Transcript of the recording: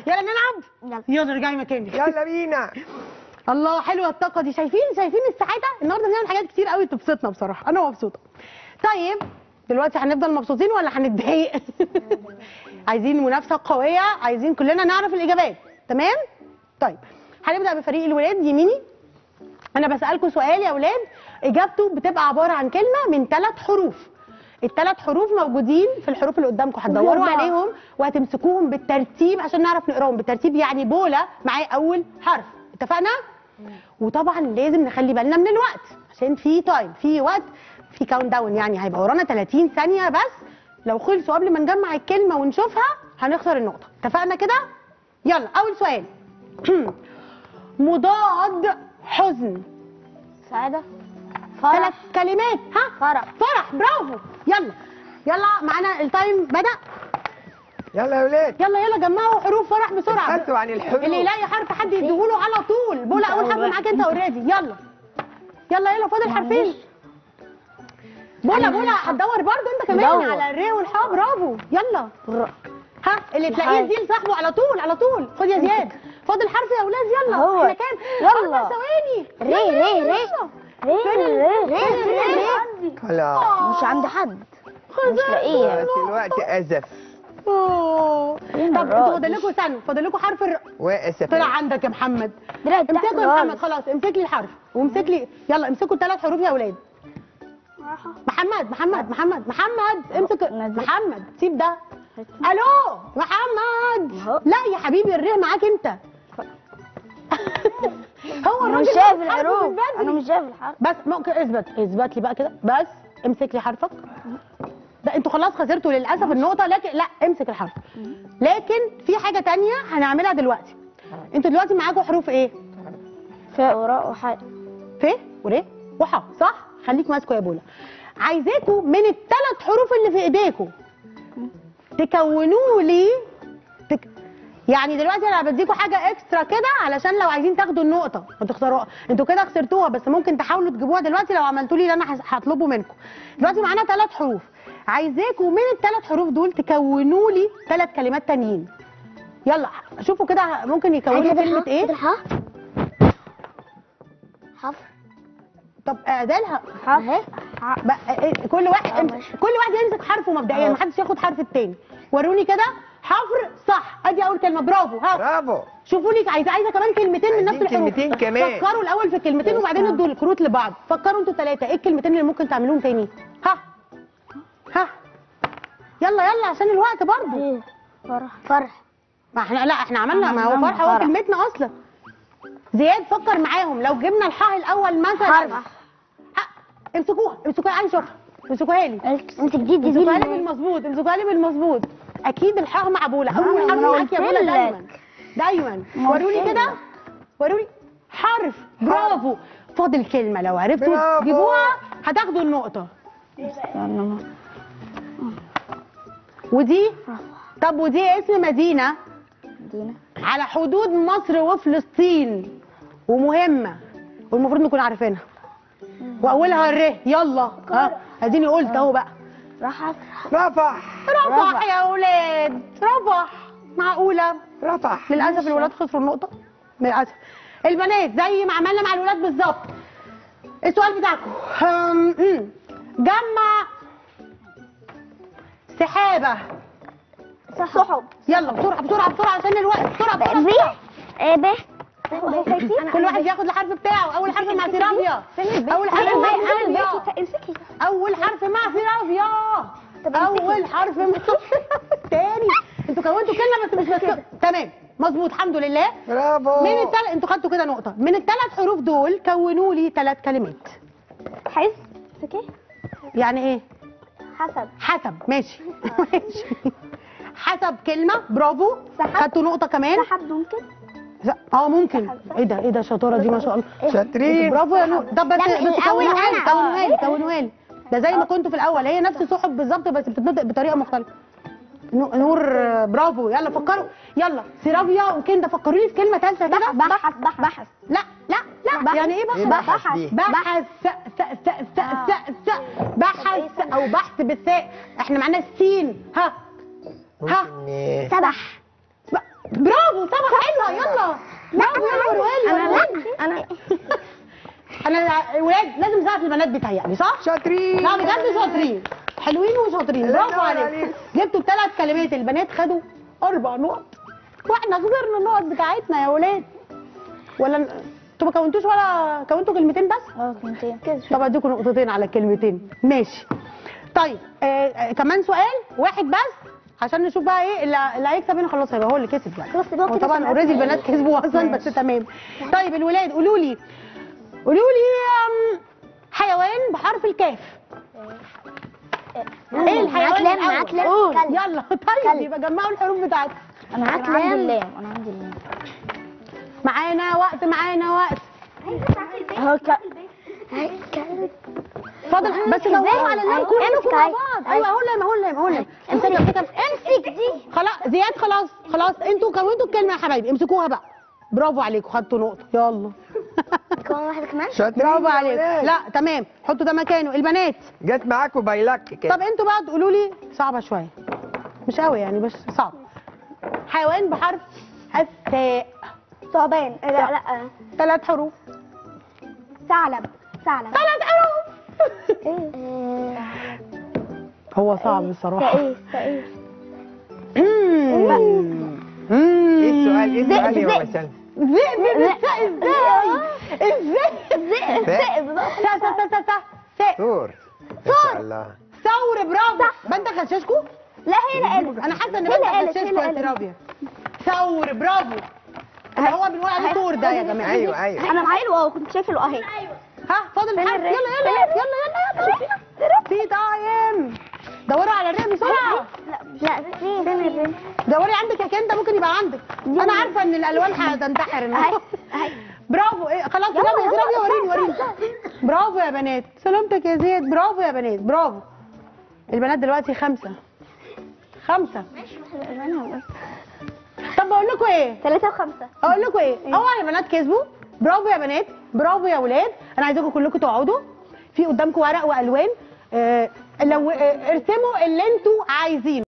يلا نلعب يلا. يلا ارجعي مكانك يلا بينا الله حلوه الطاقه دي شايفين شايفين السعاده النهارده بنعمل حاجات كتير قوي تبسطنا بصراحه انا مبسوطه طيب دلوقتي هنفضل مبسوطين ولا هنتضايق عايزين منافسه قويه عايزين كلنا نعرف الاجابات تمام طيب هنبدا بفريق الولاد يميني انا بسالكم سؤال يا اولاد اجابته بتبقى عباره عن كلمه من ثلاث حروف الثلاث حروف موجودين في الحروف اللي قدامكم هتدوروا أربعة. عليهم وهتمسكوهم بالترتيب عشان نعرف نقراهم بالترتيب يعني بولا معاه اول حرف اتفقنا وطبعا لازم نخلي بالنا من الوقت عشان في تايم في وقت في كاونت داون يعني هيبقى ورانا 30 ثانيه بس لو خلصوا قبل ما نجمع الكلمه ونشوفها هنخسر النقطه اتفقنا كده يلا اول سؤال مضاد حزن سعادة ثلاث فرح كلمات ها فرح فرح برافو يلا يلا معانا التايم بدا يلا يا ولاد يلا يلا جمعوا حروف فرح بسرعه ابحثوا عن الحروف اللي يلاقي حرف حد يديهوله على طول بولا اول حرف معاك انت اوريدي يلا يلا يلا فاضل حرفين بولا بولا هتدور برضه انت كمان بدور. على الري والحاء برافو يلا ها اللي تلاقيه الحاء. دي لصاحبه على طول على طول خد يا زياد فاضل حرف يا اولاد يلا هو. احنا كام يلا. اربع ثواني ري يلا، ري يلا، ري يلا. ري فين ال- ري فين ري الري؟ ري خلاص مش عند حد مش خسرت. لاقيه دلوقتي الوقت ازف أوه. فين طب الراء انتوا فاضل دي؟ لكم سنه فاضل لكم حرف الر... واسف طلع عندك يا محمد دلوقتي تحت امسكوا يا محمد خالص. خلاص امسك لي الحرف وامسك لي يلا امسكوا الثلاث حروف يا اولاد محمد محمد محمد محمد امسك نزل. محمد سيب ده الو محمد أهو. لا يا حبيبي الريه معاك انت هو انا الراجل مش شايف واخد حرفه الحروف من بدري. انا مش شايف الحرف بس ممكن اثبت اثبت لي بقى كده بس امسك لي حرفك ده انتوا خلاص خسرتوا للاسف النقطه لكن لا امسك الحرف لكن في حاجه تانية هنعملها دلوقتي انتوا دلوقتي معاكم حروف ايه فاء وراء وحاء ف ور وح صح خليك ماسكه يا بولا عايزاكم من الثلاث حروف اللي في ايديكم تكونوا لي تك... يعني دلوقتي انا بديكوا حاجه اكسترا كده علشان لو عايزين تاخدوا النقطه ما تخسروها انتوا كده خسرتوها بس ممكن تحاولوا تجيبوها دلوقتي لو عملتوا لي اللي انا هس- هطلبه منكم دلوقتي معانا ثلاث حروف عايزاكم من الثلاث حروف دول تكونوا لي ثلاث كلمات تانيين يلا شوفوا كده ممكن يكونوا كلمه ايه حرف طب اعدلها حرف بقى إيه، كل واحد آه، امسك ماشي. كل واحد يمسك حرفه مبدئيا آه. محدش ياخد حرف التاني وروني كده حفر صح ادي اول كلمه برافو ها برافو شوفوا لي عايزه عايزه كمان كلمتين من نفس عايزين الحروف كلمتين كمان. فكروا الاول في الكلمتين وبعدين ادوا الكروت لبعض فكروا انتوا ثلاثه ايه الكلمتين اللي ممكن تعملوهم تاني ها ها يلا يلا عشان الوقت برضه ايه فرح فرح ما احنا لا احنا عملنا ما هو عملنا فرحه هو فرح. كلمتنا اصلا زياد فكر معاهم لو جبنا الحاء الاول مثلا حرف. ها، امسكوها امسكوها عايز اشوفها امسكوها لي انت جديد دي امسكوها لي بالمظبوط امسكوها لي بالمظبوط اكيد الحاء مع بولا اول آه، حرف أنا معاك يا قلت بولا لك. دايما دايما ما وروني قلت كده لك. وروني حرف برافو فاضل كلمه لو عرفتوا برافو. تجيبوها هتاخدوا النقطه ودي طب ودي اسم مدينه دينا على حدود مصر وفلسطين ومهمه والمفروض نكون عارفينها واولها الر يلا ها اديني قلت اهو بقى رحب رفح رفح يا اولاد رفح معقوله رفح للاسف الولاد خسروا النقطه للاسف البنات زي ما عملنا مع الولاد بالظبط السؤال بتاعكم هم، مم. جمع سحابه سحب يلا بسرعه بسرعه بسرعه عشان الوقت بسرعه بسرعه, بي بسرعة. ايه ب كل واحد ياخد الحرف بتاعه اول حرف مع سيرافيا اول حرف مع سيرافيا امسكي اول حرف مع سيرافيا اول حرف مع تاني انتوا كونتوا كلمه بس مش ماسكه تمام مظبوط الحمد لله برافو من الثلاث انتوا خدتوا كده نقطه من الثلاث حروف دول كونوا لي ثلاث كلمات حس امسكي يعني ايه حسب حسب ماشي ماشي حسب كلمه برافو سحب. خدتوا نقطه كمان سحب ممكن لا، اه ممكن ايه ده ايه ده الشطاره دي ما شاء الله شاطرين برافو يا نور طب بس لا، بس الأول كونوها لي أنا. كونوها لي كونوها لي ده زي ما كنتوا في الاول هي نفس السحب بالظبط بس بتتنطق بطريقه مختلفه نو- نور آه، برافو يلا فكروا يلا سيرافيا وكندا فكروا لي في كلمه ثالثه كده بحث بحث بحث لا لا لا بحث. يعني ايه ايه بحث بحث دي بحث س س س س س س بحث او بحث بالثاء احنا معانا السين ها ها ممكن إيه؟ سبح ب- برافو انا ولاد لازم نسقف البنات بيتهيألي صح؟ شاطرين لا بجد شاطرين حلوين وشاطرين الله برافو ينور عليك عليك. جبتوا الثلاث كلمات البنات خدوا اربع نقط واحنا خسرنا النقط بتاعتنا يا ولاد ولا انتوا ما كونتوش ولا كونتوا كلمتين بس؟ اه كلمتين كده طب اديكم نقطتين على الكلمتين ماشي طيب آه آه كمان سؤال واحد بس عشان نشوف بقى ايه اللي, اللي هيكسب هنا خلاص هيبقى هو اللي كسب يعني خلاص يبقى هو هو كده طبعا خلاص. اوريدي البنات كسبوا اصلا بس تمام طيب الولاد قولوا لي قولوا لي آم، حيوان بحرف الكاف ايه الحيوان معاك لام الأول؟ معاك لام قول كلب. يلا طيب كلب. يبقى جمعوا الحروف بتاعتكم انا معاك عندي لام. اللام انا عندي اللام معانا وقت معانا وقت اهو كلب فاضل بس دوروا على اللام كلكم مع بعض ايوه اهو اللام اهو اللام اهو اللام امسك امسك امسك دي خلاص زياد خلاص خلاص انتوا كونتوا الكلمه يا حبايبي امسكوها بقى برافو عليكم خدتوا نقطه يلا كمان واحده كمان شاطرين برافو يا عليكم ولاد. لا تمام حطوا ده مكانه البنات جت معاكم بايلك كده طب انتوا بقى تقولوا لي صعبه شويه مش قوي يعني بس صعب حيوان بحرف الثاء ثعبان لا لا ثلاث حروف ثعلب ثعلب ثلاث حروف ايه هو صعب الصراحه ايه ايه مم. مم. ايه السؤال ايه السؤال يا ذئب. ماما سلمى ذئب بالثاء ازاي ازاي ذئب بقى سا سا سا سا سا ثاء ثور ما شاء الله ثور برافو ما انت غشاشكو لا هي اللي قالت انا حاسه ان هي اللي بنت قالت هي غشاشكو اللي يا قالت رابيا ثور برافو اللي هو بنقول عليه ثور ده يا جماعه ايوه ايوه انا معايا الواو كنت شايفه الواو اهي ها فاضل فين حرف الري؟ يلا يلا يلا يلا يلا في تايم دوروا على الري بسرعه لا فين فين الري دوري عندك يا كندا ممكن يبقى عندك انا عارفه ان الالوان هتنتحر اهي النهارده اهي برافو ايه خلاص يلا، رابيا يلا، رابيا وريني سهل، وريني سهل. برافو يا بنات سلامتك يا زياد برافو يا بنات برافو البنات دلوقتي خمسة خمسة طب بقول لكم ايه ثلاثة وخمسة اقول لكم ايه هو يا بنات كسبوا برافو يا بنات برافو يا ولاد انا عايزاكم كلكم تقعدوا في قدامكم ورق والوان آه لو آه ارسموا اللي انتوا عايزينه